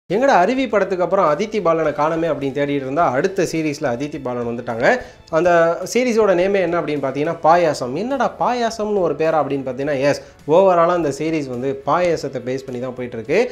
எங்கடா அருவி படத்துக்கு அப்புறம் அதித்தி பாலனை காணமே அப்படின்னு தேடிட்டு இருந்தா அடுத்த சீரீஸில் அதித்தி பாலன் வந்துட்டாங்க அந்த சீரீஸோட நேமே என்ன அப்படின்னு பார்த்தீங்கன்னா பாயாசம் என்னடா பாயாசம்னு ஒரு பேரா அப்படின்னு பார்த்தீங்கன்னா எஸ் ஓவராலாக அந்த சீரீஸ் வந்து பாயாசத்தை பேஸ் பண்ணி தான் போயிட்டு இருக்கு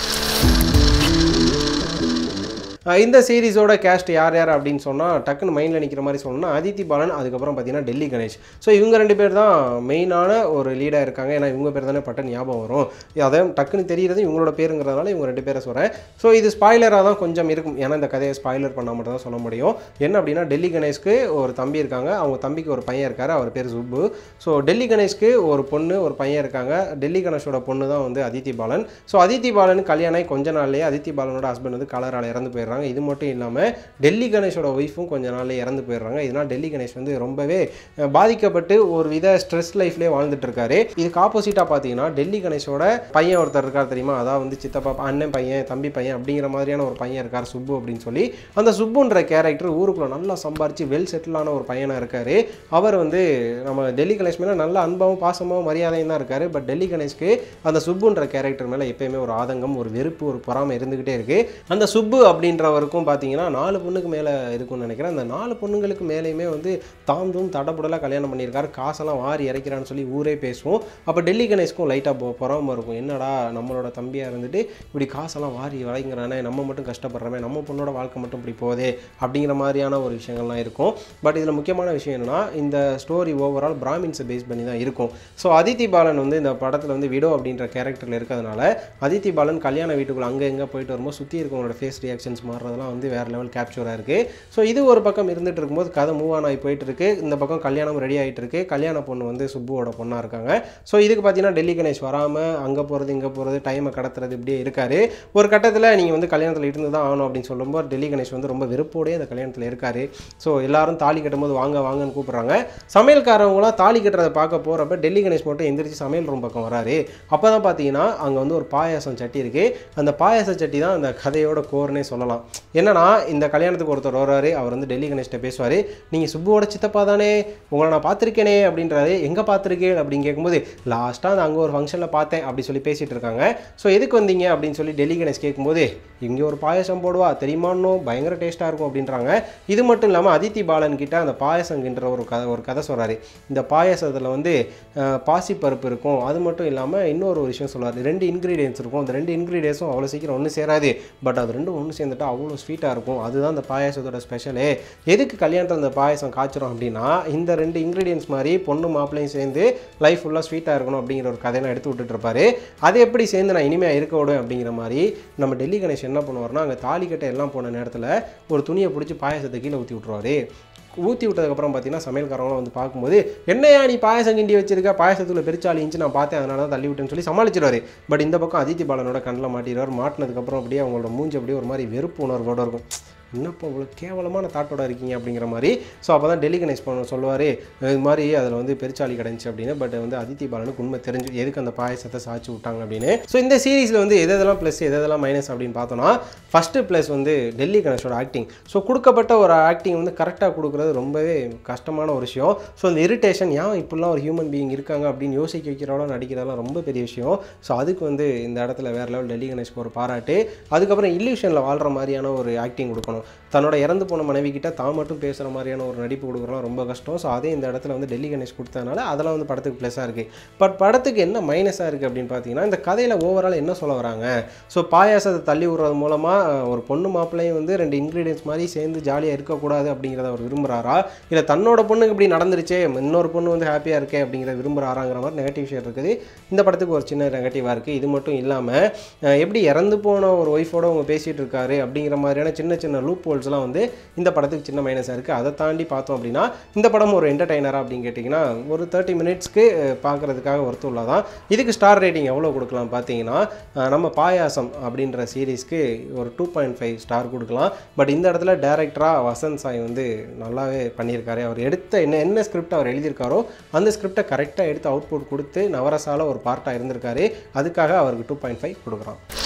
அஹ் இந்த சீரிஸோட கேஸ்ட் யார் யார் அப்படின்னு சொன்னால் டக்குன்னு மைண்டில் நிற்கிற மாதிரி சொல்லணும்னா அதித்தி பாலன் அதுக்கப்புறம் பார்த்தீங்கன்னா டெல்லி கணேஷ் ஸோ இவங்க ரெண்டு பேர் தான் மெயினான ஒரு லீடாக இருக்காங்க ஏன்னா இவங்க பேர் தானே பட்டன் ஞாபகம் வரும் அதை டக்குன்னு தெரியுறது இவங்களோட பேருங்கிறதுனால இவங்க ரெண்டு பேரை சொல்கிறேன் ஸோ இது ஸ்பாய்லராக தான் கொஞ்சம் இருக்கும் ஏன்னா இந்த கதையை ஸ்பாய்லர் பண்ணால் மட்டும் தான் சொல்ல முடியும் என்ன அப்படின்னா டெல்லி கணேஷ்க்கு ஒரு தம்பி இருக்காங்க அவங்க தம்பிக்கு ஒரு பையன் இருக்காரு அவர் பேர் சுப்பு ஸோ டெல்லி கணேஷ்க்கு ஒரு பொண்ணு ஒரு பையன் இருக்காங்க டெல்லி கணேஷோட பொண்ணு தான் வந்து அதித்தி பாலன் ஸோ அதித்தி பாலன் கல்யாணம் ஆகி கொஞ்ச நாள்லயே அதித்தி பாலனோட ஹஸ்பண்ட் வந்து கலரால் இறந்து போயிடுறாங்க இது மட்டும் இல்லாமல் டெல்லி கணேஷோட ஒய்ஃபும் கொஞ்ச நாள்ல இறந்து போயிடுறாங்க இதனால் டெல்லி கணேஷ் வந்து ரொம்பவே அஹ், பாதிக்கப்பட்டு ஒரு வித ஸ்ட்ரெஸ் லைஃப்லேயே வாழ்ந்துட்டு இருக்காரு இதுக்கு ஆப்போசிட்டாக பார்த்தீங்கன்னா டெல்லி கணேஷோட பையன் ஒருத்தர் இருக்கார் தெரியுமா அதாவது வந்து சித்தப்பா அண்ணன் பையன் தம்பி பையன் அப்படிங்கிற மாதிரியான ஒரு பையன் இருக்கார் சுப்பு அப்படின்னு சொல்லி அந்த சுப்புன்ற கேரக்டர் ஊருக்குள்ள நல்லா சம்பாரிச்சு வெல் செட்டிலான ஒரு பையனாக இருக்காரு அவர் வந்து நம்ம டெல்லி கணேஷ் மேலே நல்ல அன்பாவும் பாசமாவும் மரியாதையும் தான் இருக்காரு பட் டெல்லி கணேஷ்க்கு அந்த சுப்புன்ற கேரக்டர் மேலே எப்பயுமே ஒரு ஆதங்கம் ஒரு வெறுப்பு ஒரு பொறாமை இருந்துகிட்டே இருக்கு அந்த சுப்பு அப்படின்றவருக்கும் பார்த்தீங்கன்னா நாலு பொண்ணுக்கு மேலே இருக்கும்னு நினைக்கிறேன் அந்த நாலு பொண்ணுங்களுக்கு மேலேயுமே வந்து தாந்தும் தடபுடலாக கல்யாணம் பண்ணியிருக்காரு காசெல்லாம் வாரி இறைக்கிறான்னு சொல்லி ஊரே பேசுவோம் அப்போ டெல்லி கணேஷ்க்கும் லைட்டாக பொறாம இருக்கும் என்னடா நம்மளோட தம்பியாக இருந்துட்டு இப்படி காசெல்லாம் வாரி வளைங்கிறானே நம்ம மட்டும் கஷ்டப்படுறோமே நம்ம பொண்ணோட வாழ்க்கை மட்டும் இப்படி போதே அப்படிங்கிற மாதிரியான ஒரு விஷயங்கள்லாம் இருக்கும் பட் இதில் முக்கியமான விஷயம் என்னன்னா இந்த ஸ்டோரி ஓவரால் பிராமின்ஸை பேஸ் பண்ணி தான் இருக்கும் ஸோ அதித்தி பாலன் வந்து இந்த படத்தில் வந்து விடோ அப்படின்ற கேரக்டரில் இருக்கிறதுனால அதித்தி பாலன் கல்யாண வீட்டுக்குள்ள அங்கே எங்கே போயிட்டு வரும்போது சுற்றி இருக்கவங்களோட ஃபேஸ் ரியாக்ஷன்ஸ் மாறுறதெல்லாம் வந்து வேறு லெவல் கேப்சராக இருக்குது ஸோ இது ஒரு பக்கம் இருந்துட்டு இருக்கும்போது கதை மூவ் ஆன் ஆகி போயிட்டு இருக்கு இந்த பக்கம் கல்யாணம் ரெடி ஆகிட்டு இருக்கு கல்யாண பொண்ணு வந்து சுப்புவோட பொண்ணாக இருக்காங்க ஸோ இதுக்கு பார்த்தீங்கன்னா டெல்லி கணேஷ் வராமல் அங்கே போகிறது இங்கே போகிறது டைமை கடத்துறது இப்படியே இருக்காரு ஒரு கட்டத்தில் நீங்கள் வந்து கல்யாணத்தில் இருந்து தான் ஆகணும் அப்படின்னு சொல்லும்போது டெல்லி கணேஷ் வந்து ரொம்ப வெறுப்போடே அந்த கல்யாணத்தில் இருக்காரு ஸோ எல்லாரும் தாலி கட்டும்போது வாங்க வாங்கன்னு கூப்பிட்றாங்க சமையல்காரவங்களாம் தாலி கட்டுறதை பார்க்க போகிறப்ப டெல்லி கணேஷ் மட்டும் எந்திரிச்சு சமையல் ரூம் பக்கம் வராரு அப்போ தான் பார்த்தீங்கன்னா அங்கே வந்து ஒரு பாயாசம் சட்டி இருக்குது அந்த பாயாச சட்டி தான் அந்த கதையோட கோர்னே சொல்லலாம் என்னன்னா இந்த கல்யாணத்துக்கு ஒருத்தர் வர்றாரு அவர் வந்து டெல்லி கணேஷ்ட பேசுவார் நீங்கள் சுப்புவோட சித்தப்பா தானே உங்களை நான் பார்த்துருக்கேனே அப்படின்றாரு எங்கே பார்த்துருக்கேன் அப்படின்னு கேட்கும்போது லாஸ்ட்டாக அந்த அங்கே ஒரு ஃபங்க்ஷனில் பார்த்தேன் அப்படி சொல்லி பேசிகிட்டு இருக்காங்க ஸோ எதுக்கு வந்தீங்க அப்படின்னு சொல்லி டெல்லி கணேஷ் கேட்கும்போது இங்கே ஒரு பாயசம் போடுவா தெரியுமான்னு பயங்கர டேஸ்ட்டாக இருக்கும் அப்படின்றாங்க இது மட்டும் இல்லாமல் அதித்தி பாலன் கிட்ட அந்த பாயசங்கின்ற ஒரு கதை ஒரு கதை சொல்கிறாரு இந்த பாயசத்தில் வந்து அஹ், பாசிப்பருப்பு இருக்கும் அது மட்டும் இல்லாமல் இன்னொரு ஒரு விஷயம் சொல்றாரு ரெண்டு இன்க்ரீடியன்ஸ் இருக்கும் அந்த ரெண்டு இன்க்ரீடியன்ஸும் அவ்வளோ சீக்கிரம் ஒன்று சேராது பட் அது ரெண்டும் ஒன்று சேர்ந்துட்டா அவ்வளோ ஸ்வீட்டாக இருக்கும் அதுதான் அந்த பாயாசத்தோட ஸ்பெஷலே எதுக்கு கல்யாணத்தில் அந்த பாயாசம் காய்ச்சிரும் அப்படின்னா இந்த ரெண்டு இன்க்ரீடியன்ஸ் மாதிரி பொண்ணு மாப்பிள்ளையும் சேர்ந்து லைஃப் ஃபுல்லாக ஸ்வீட்டாக இருக்கணும் அப்படிங்கிற ஒரு கதையெல்லாம் எடுத்து விட்டுட்டு இருப்பாரு அது எப்படி சேர்ந்து நான் இனிமையாக இருக்க விடுவேன் அப்படிங்கிற மாதிரி நம்ம டெல்லி கணேஷ் என்ன பண்ணுவார்னா அங்கே தாலி கட்ட எல்லாம் போன நேரத்தில் ஒரு துணியை பிடிச்சி பாயாசத்தை கீழே ஊற்றி விட்ருவாரு ஊற்றி விட்டதுக்கப்புறம் பார்த்தீங்கன்னா சமையல்காரவங்களும் வந்து பார்க்கும்போது என்னையா நீ பாயசம் கிண்டி வச்சிருக்க பாயசத்தில் பெருச்சாலி இருந்துச்சு நான் பார்த்தேன் அதனால தான் தள்ளி விட்டேன்னு சொல்லி சமாளிச்சிருவாரு பட் இந்த பக்கம் அதித்தி பாலனோட கண்ணில் மாட்டிடுவார் மாட்டினதுக்கப்புறம் அப்படியே அவங்களோட மூஞ்சி அப்படியே ஒரு மாதிரி வெறுப்பு உணர்வோட இருக்கும் என்னப்பா இவ்வளோ கேவலமான தாட்டோட இருக்கீங்க அப்படிங்கிற மாதிரி ஸோ அப்போ தான் டெல்லி கணேஷ் பண்ண சொல்லுவார் இது மாதிரி அதில் வந்து பெருச்சாலி கிடந்துச்சு அப்படின்னு பட் வந்து அதித்தி பாலனுக்கு உண்மை தெரிஞ்சு எதுக்கு அந்த பாயசத்தை சாய்ச்சி விட்டாங்க அப்படின்னு ஸோ இந்த சீரிஸில் வந்து எது எதெல்லாம் ப்ளஸ் எது எதெல்லாம் மைனஸ் அப்படின்னு பார்த்தோன்னா ஃபஸ்ட்டு ப்ளஸ் வந்து டெல்லி கணேஷோட ஆக்டிங் ஸோ கொடுக்கப்பட்ட ஒரு ஆக்டிங் வந்து கரெக்டாக கொடுக்குறது ரொம்பவே கஷ்டமான ஒரு விஷயம் ஸோ அந்த இரிட்டேஷன் ஏன் இப்படிலாம் ஒரு ஹியூமன் பீயிங் இருக்காங்க அப்படின்னு யோசிக்க வைக்கிறவளோ நடிக்கிறதெல்லாம் ரொம்ப பெரிய விஷயம் ஸோ அதுக்கு வந்து இந்த இடத்துல வேறு லெவல் டெல்லி கணேஷ்க்கு ஒரு பாராட்டு அதுக்கப்புறம் இல்லூஷனில் வாழ்கிற மாதிரியான ஒரு ஆக்டிங் கொடுக்கணும் தன்னோட இறந்து போன மனைவி கிட்ட தான் மட்டும் பேசுகிற மாதிரியான ஒரு நடிப்பு கொடுக்குறலாம் ரொம்ப கஷ்டம் ஸோ அதே இந்த இடத்துல வந்து டெல்லி கணேஷ் கொடுத்ததுனால அதெல்லாம் வந்து படத்துக்கு ப்ளஸ்ஸாக இருக்குது பட் படத்துக்கு என்ன மைனஸாக இருக்குது அப்படின்னு பார்த்தீங்கன்னா இந்த கதையில் ஓவரால் என்ன சொல்ல வராங்க ஸோ பாயாசத்தை தள்ளி விடுறது மூலமாக ஒரு பொண்ணு மாப்பிள்ளையும் வந்து ரெண்டு இன்க்ரீடியன்ஸ் மாதிரி சேர்ந்து ஜாலியாக இருக்கக்கூடாது அப்படிங்கிறத அவர் விரும்புகிறாரா இல்லை தன்னோட பொண்ணுக்கு இப்படி நடந்துருச்சே இன்னொரு பொண்ணு வந்து ஹாப்பியாக இருக்கே அப்படிங்கிறத விரும்புகிறாராங்கிற மாதிரி நெகட்டிவ் ஷேர் இருக்குது இந்த படத்துக்கு ஒரு சின்ன நெகட்டிவாக இருக்குது இது மட்டும் இல்லாமல் எப்படி இறந்து போன ஒரு ஒய்ஃபோட அவங்க பேசிகிட்டு இருக்காரு அப்படிங்கிற மாதிரியான சின்ன சின்ன லூப் ஹோல்ஸ்லாம் வந்து இந்த படத்துக்கு சின்ன மைனஸாக இருக்குது அதை தாண்டி பார்த்தோம் அப்படின்னா இந்த படம் ஒரு என்டர்டைனரா அப்படின்னு கேட்டிங்கன்னா ஒரு தேர்ட்டி மினிட்ஸ்க்கு பார்க்குறதுக்காக ஒர்த்து உள்ளதான் இதுக்கு ஸ்டார் ரேட்டிங் எவ்வளோ கொடுக்கலாம் பார்த்தீங்கன்னா அஹ், நம்ம பாயாசம் அப்படின்ற சீரீஸ்க்கு ஒரு டூ பாயிண்ட் ஃபைவ் ஸ்டார் கொடுக்கலாம் பட் இந்த இடத்துல டேரக்டராக வசந்த் சாய் வந்து நல்லாவே பண்ணியிருக்காரு அவர் எடுத்த என்ன என்ன ஸ்கிரிப்ட் அவர் எழுதியிருக்காரோ அந்த ஸ்கிரிப்டை கரெக்டாக எடுத்து அவுட்புட் கொடுத்து நவரசால ஒரு பார்ட்டாக இருந்திருக்காரு அதுக்காக அவருக்கு டூ பாயிண்ட் ஃபைவ் கொடுக்குறான்